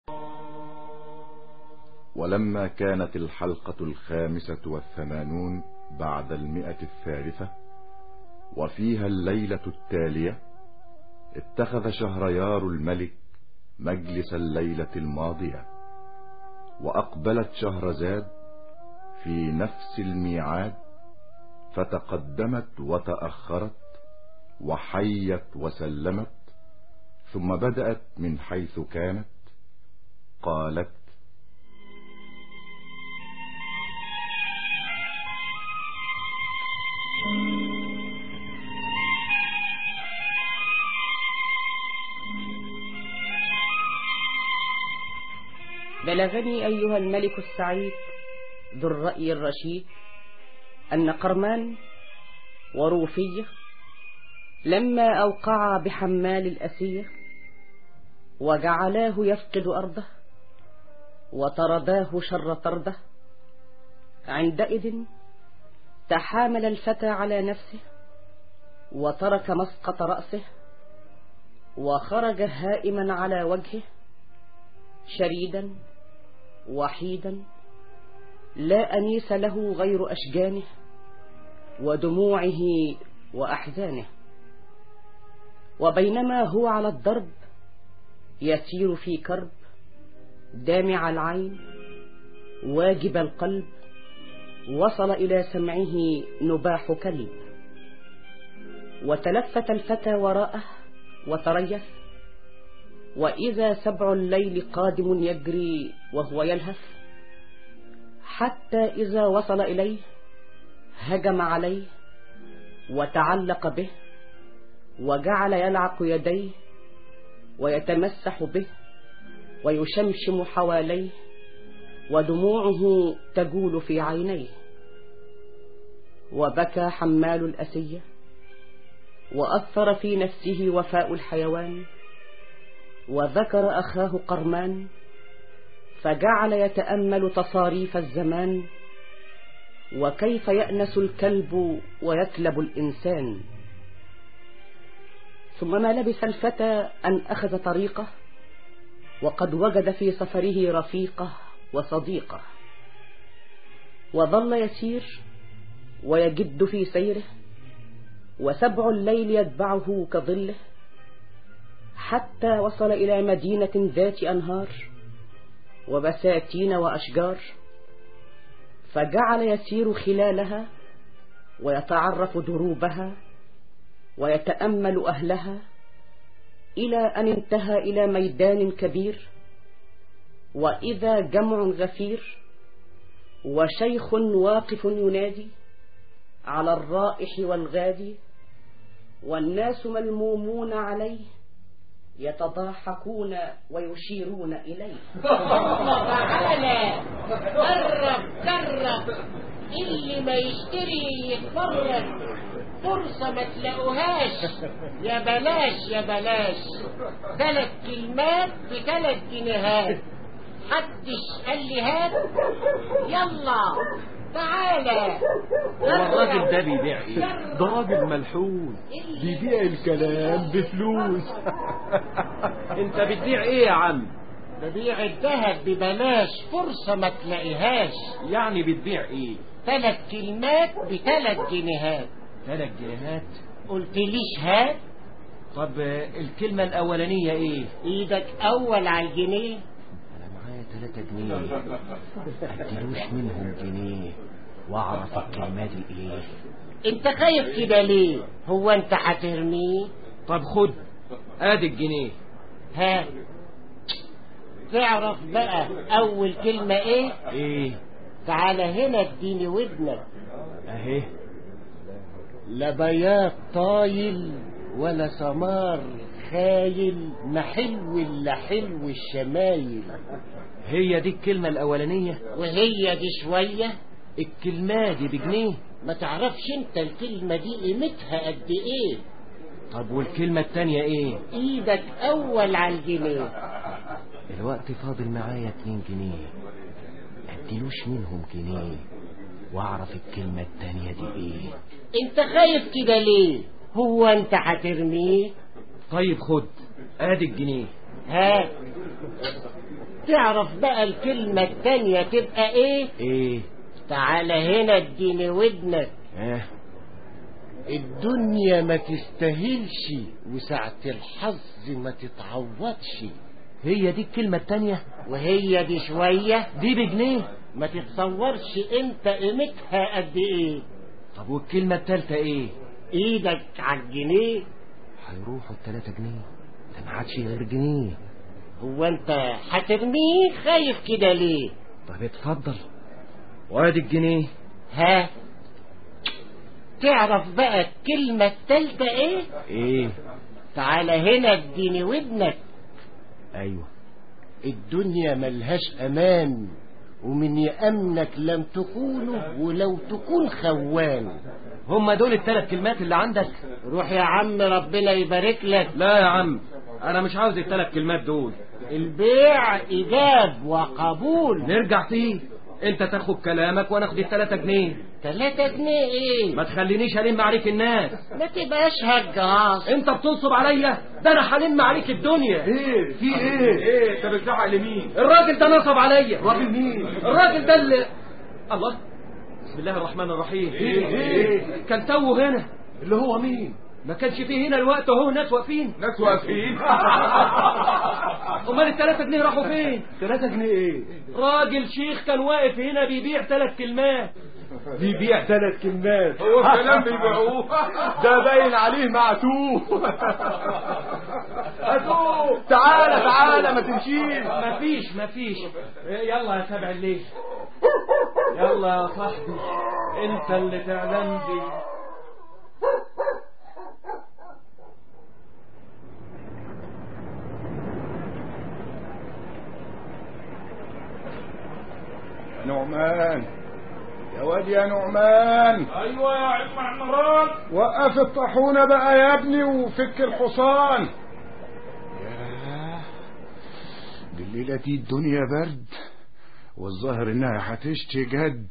ولما كانت الحلقة الخامسة والثمانون بعد المئة الثالثة وفيها الليلة التالية اتخذ شهريار الملك مجلس الليلة الماضية وأقبلت شهرزاد في نفس الميعاد فتقدمت وتأخرت وحيت وسلمت ثم بدأت من حيث كانت قالت بلغني أيها الملك السعيد ذو الرأي الرشيد أن قرمان وروفية لما أوقعا بحمال الأسير وجعلاه يفقد أرضه وطرداه شر طرده عندئذ تحامل الفتى على نفسه وترك مسقط رأسه وخرج هائما على وجهه شريدا وحيدا لا أنيس له غير أشجانه ودموعه وأحزانه وبينما هو على الضرب يسير في كرب دامع العين واجب القلب وصل إلى سمعه نباح كلب وتلفت الفتى وراءه وتريث وإذا سبع الليل قادم يجري وهو يلهث حتى إذا وصل إليه هجم عليه وتعلق به وجعل يلعق يديه ويتمسح به ويشمشم حواليه ودموعه تجول في عينيه وبكى حمال الأسية وأثر في نفسه وفاء الحيوان وذكر أخاه قرمان فجعل يتأمل تصاريف الزمان وكيف يأنس الكلب ويكلب الإنسان ثم ما لبث الفتى أن أخذ طريقه وقد وجد في سفره رفيقه وصديقه وظل يسير ويجد في سيره وسبع الليل يتبعه كظله حتى وصل إلى مدينة ذات أنهار وبساتين وأشجار فجعل يسير خلالها ويتعرف دروبها ويتأمل أهلها إلى أن انتهى إلى ميدان كبير وإذا جمع غفير وشيخ واقف ينادي على الرائح والغادي والناس ملمومون عليه يتضاحكون ويشيرون إليه تعالى قرب قرب اللي ما يشتري يتفرج فرصة ما تلاقوهاش يا بلاش يا بلاش ثلاث كلمات بثلاث جنيهات حدش قال لي هات يلا تعالى هو الراجل ده بيبيع ايه ده راجل ملحوظ بيبيع الكلام بفلوس انت بتبيع ايه يا عم ببيع الذهب ببلاش فرصة ما تلاقيهاش يعني بتبيع ايه ثلاث كلمات بثلاث جنيهات ثلاث جنيهات قلت ليش هات طب الكلمة الأولانية ايه ايدك اول على الجنيه أنا معايا ثلاثة جنيه أديلوش منهم جنيه وأعرف الكلمات دي ايه انت خايف كده ليه هو انت هترميه طب خد ادي الجنيه ها تعرف بقى اول كلمة ايه ايه تعالى هنا اديني ودنك اهي لا بياض طايل ولا سمار خايل ما حلو الا حلو الشمايل هي دي الكلمة الأولانية وهي دي شوية الكلمة دي بجنيه ما تعرفش انت الكلمة دي قيمتها قد ايه طب والكلمة التانية ايه ايدك اول على الجنيه الوقت فاضل معايا اتنين جنيه اديلوش منهم جنيه واعرف الكلمة التانية دي ايه انت خايف كده ليه هو انت هترميه طيب خد ادي الجنيه ها تعرف بقى الكلمة التانية تبقى ايه ايه تعال هنا اديني ودنك اه الدنيا ما تستاهلش وساعة الحظ ما تتعوضش هي دي الكلمة التانية وهي دي شوية دي بجنيه ما تتصورش انت قيمتها قد ايه طب والكلمة التالتة ايه ايدك على الجنيه هيروحوا التلاتة جنيه ده ما عادش غير جنيه هو انت هترميه خايف كده ليه طب اتفضل وادي الجنيه ها تعرف بقى الكلمة التالتة ايه ايه تعال هنا اديني ودنك ايوه الدنيا ملهاش امان ومن يأمنك لم تكونه ولو تكون خوان هما دول التلات كلمات اللي عندك روح يا عم ربنا يبارك لك لا يا عم انا مش عاوز التلات كلمات دول البيع إيجاب وقبول نرجع فيه انت تاخد كلامك وانا اخد التلاتة جنيه تلاتة جنيه ايه ما تخلينيش الم عليك الناس ما تبقاش هجاص انت بتنصب عليا ده انا هلم عليك الدنيا ايه في ايه ايه انت بتزعق لمين الراجل ده نصب عليا راجل مين الراجل ده اللي الله بسم الله الرحمن الرحيم ايه ايه كان توه هنا اللي هو مين ما كانش فيه هنا الوقت اهو ناس واقفين ناس واقفين امال الثلاثة جنيه راحوا فين 3 جنيه ايه راجل شيخ كان واقف هنا بيبيع ثلاث كلمات بيبيع ثلاث كلمات هو الكلام بيبيعوه ده باين عليه معتوه هاتوه تعالى تعالى ما تمشيش مفيش مفيش يلا يا سبع الليل يلا يا صاحبي انت اللي تعلم بي يا نعمان يا واد يا نعمان ايوه يا عم عمران وقف الطاحونة بقى يا ابني وفك الحصان ياه دي الليلة دي الدنيا برد والظاهر انها هتشتي جد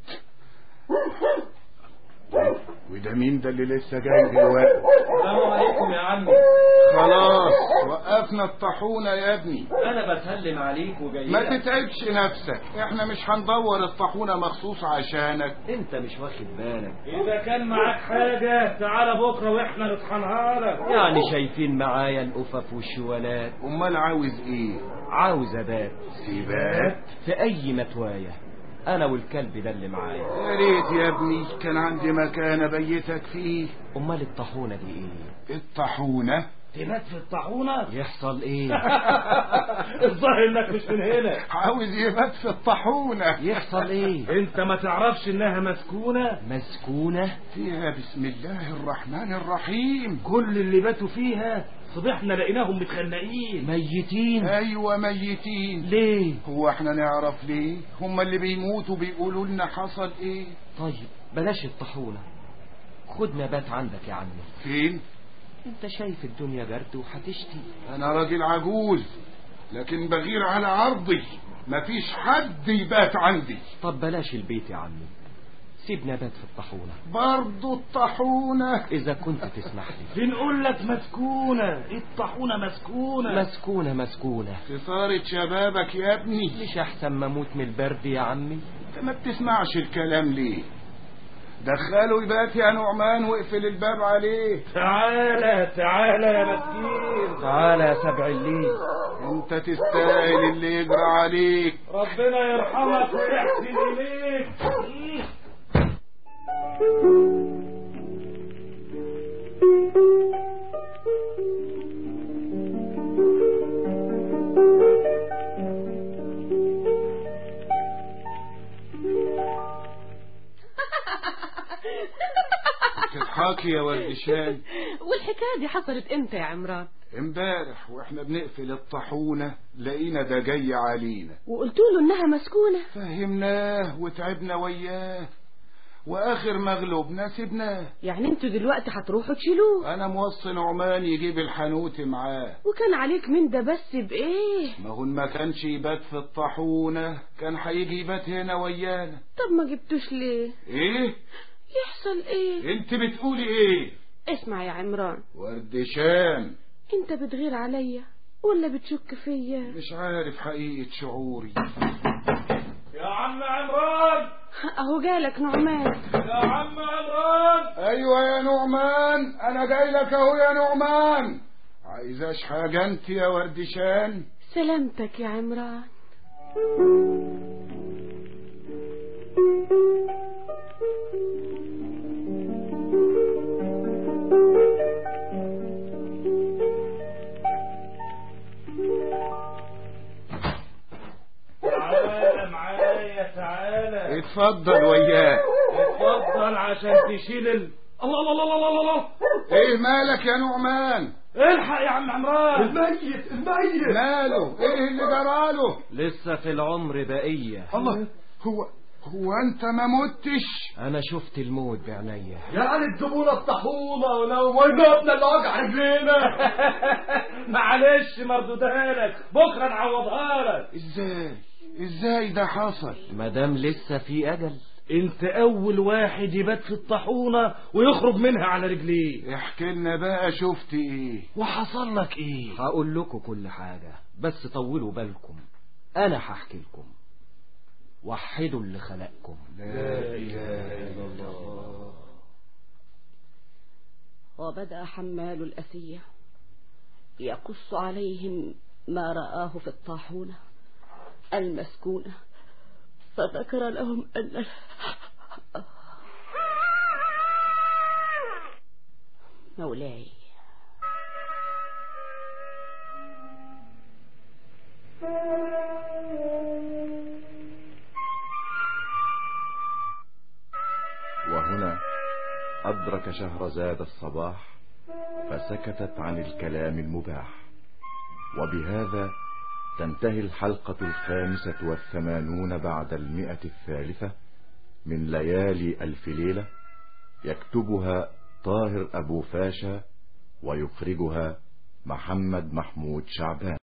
وده مين ده اللي لسه جاي دلوقتي السلام عليكم يا عمي خلاص وقفنا الطاحونة يا ابني انا بسلم عليك وجاي ما لك. تتعبش نفسك احنا مش هندور الطاحونة مخصوص عشانك انت مش واخد بالك اذا كان معاك حاجه تعالى بكره واحنا نطحنها لك يعني شايفين معايا الأفف والشوالات امال عاوز ايه عاوز أبات سيبات في أي متواية أنا والكلب ده اللي معايا يا ريت يا ابني كان عندي مكان ابيتك فيه أمال الطاحونة دي إيه الطاحونة تبات في الطاحونه يحصل إيه الظاهر انك مش من هنا عاوز يبات في الطاحونة يحصل إيه انت ما تعرفش انها مسكونه مسكونة فيها بسم الله الرحمن الرحيم كل اللي باتوا فيها صبحنا لقيناهم متخنقين ميتين ايوه ميتين ليه هو احنا نعرف ليه هم اللي بيموتوا بيقولوا لنا حصل ايه طيب بلاش الطاحونة خد نبات عندك يا عمي فين انت شايف الدنيا برد وهتشتي انا راجل عجوز لكن بغير على عرضي مفيش حد يبات عندي طب بلاش البيت يا عمي سيب نبات في الطاحونة برضو الطاحونة إذا كنت تسمح لي بنقول لك مسكونه الطاحونه مسكونه مسكونة مسكونة خسارة شبابك يا ابني مش أحسن ما أموت من البرد يا عمي انت ما بتسمعش الكلام ليه دخله يبات يا نعمان واقفل الباب عليه تعالى تعالى يا مسكين تعالى يا سبع الليل انت تستاهل اللي يجرى عليك ربنا يرحمك ويحسن اليك تضحكي يا وردشان والحكاية دي حصلت امتى يا عمران امبارح واحنا بنقفل الطاحونة لقينا ده جاي علينا وقلت له انها مسكونة فهمناه وتعبنا وياه واخر مغلوبنا سيبناه يعني انتوا دلوقتي هتروحوا تشيلوه انا موصي نعمان يجيب الحنوت معاه وكان عليك من ده بس بايه ما هو ما كانش يبات في الطاحونة كان هيجي يبات هنا ويانا طب ما جبتوش ليه ايه يحصل ايه انت بتقولي ايه اسمع يا عمران وردشان انت بتغير عليا ولا بتشك فيا مش عارف حقيقة شعوري يا عم عمران اهو جالك نعمان يا عم عمران ايوه يا نعمان انا جاي لك اهو يا نعمان عايزاش حاجة انت يا وردشان سلامتك يا عمران تعالى معايا تعالى اتفضل وياك اتفضل عشان تشيل ال... الله الله الله الله الله الله ايه مالك يا نعمان الحق يا عم عمران الميت الميت ماله ايه اللي جراله لسه في العمر بقية الله هو هو انت ما متش انا شفت الموت بعينيا يعني تجيبونا الطاحونة ولو وجبنا الوجع رجلينا معلش مردودها لك بكره نعوضها لك ازاي ازاي ده حصل مادام لسه في اجل انت اول واحد يبات في الطاحونه ويخرج منها على رجليه احكي لنا بقى شفت ايه وحصل لك ايه هقول لكم كل حاجة بس طولوا بالكم انا هحكي لكم وحدوا اللي خلقكم لا اله الا الله وبدأ حمال الأسية يقص عليهم ما رآه في الطاحونة المسكونة فذكر لهم أن مولاي وهنا أدرك شهرزاد الصباح فسكتت عن الكلام المباح وبهذا تنتهي الحلقة الخامسة والثمانون بعد المئة الثالثة من ليالي ألف ليلة يكتبها طاهر أبو فاشا ويخرجها محمد محمود شعبان